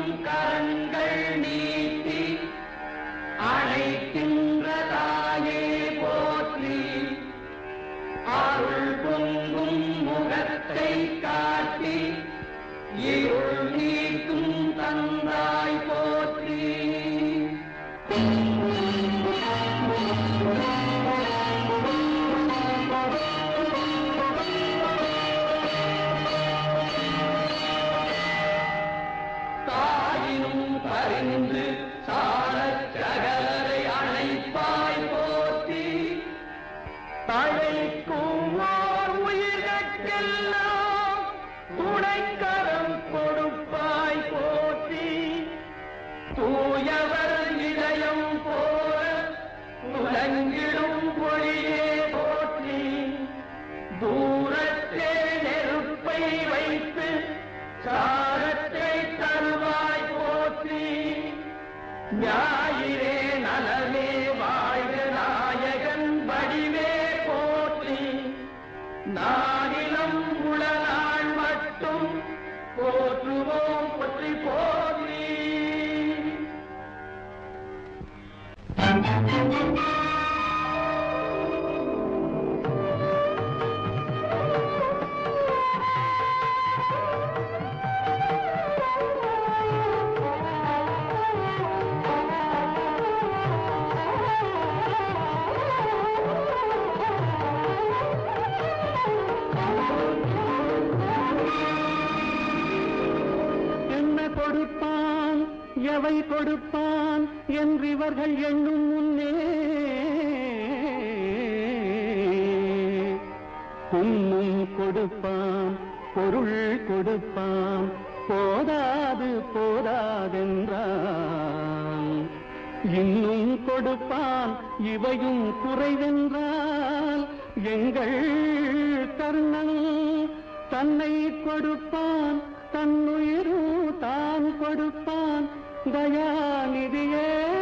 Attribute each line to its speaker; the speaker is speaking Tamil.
Speaker 1: கரங்கள் நீட்டி அழைக்கின்ற தாயே போற்றி அருள் பொங்கும் முகத்தை காட்டி இருள் நீக்கும் தந்தாய் போற்றி தாயினும் பரிந்து சாரச் சகலரை அணைப்பாய் போற்றி தழைக்கும் ஓர் உயிர்கட்கெல்லாம் துணைக்கரம் கொடுப்பாய் போற்றி தூயவர் இதயம் போல துலங்கிடும் பொழியே போற்றி தூரத்தே நெருப்பை வைத்து சாரத்தை தருவாய் போற்றி ஞாயிறே நலமே வாழ்க நாயகன் வடிவே போற்றி நாடிலம் உளநாள் மட்டும் போற்றுவோம் போற்றி போற்றி
Speaker 2: என்ன கொடுப்பான் எவை கொடுப்பான் என்று இவர்கள் எண்ணும் முன்னே பொன்னும் கொடுப்பான் பொருள் கொடுப்பான் போதாது போதாதென்றான் இன்னும் கொடுப்பான் இவையும் குறைவென்றால் எங்கள் கர்ணன் தன்னை கொடுப்பான் தன்னுயிரும் தான் கொடுப்பான் தயாநிதியே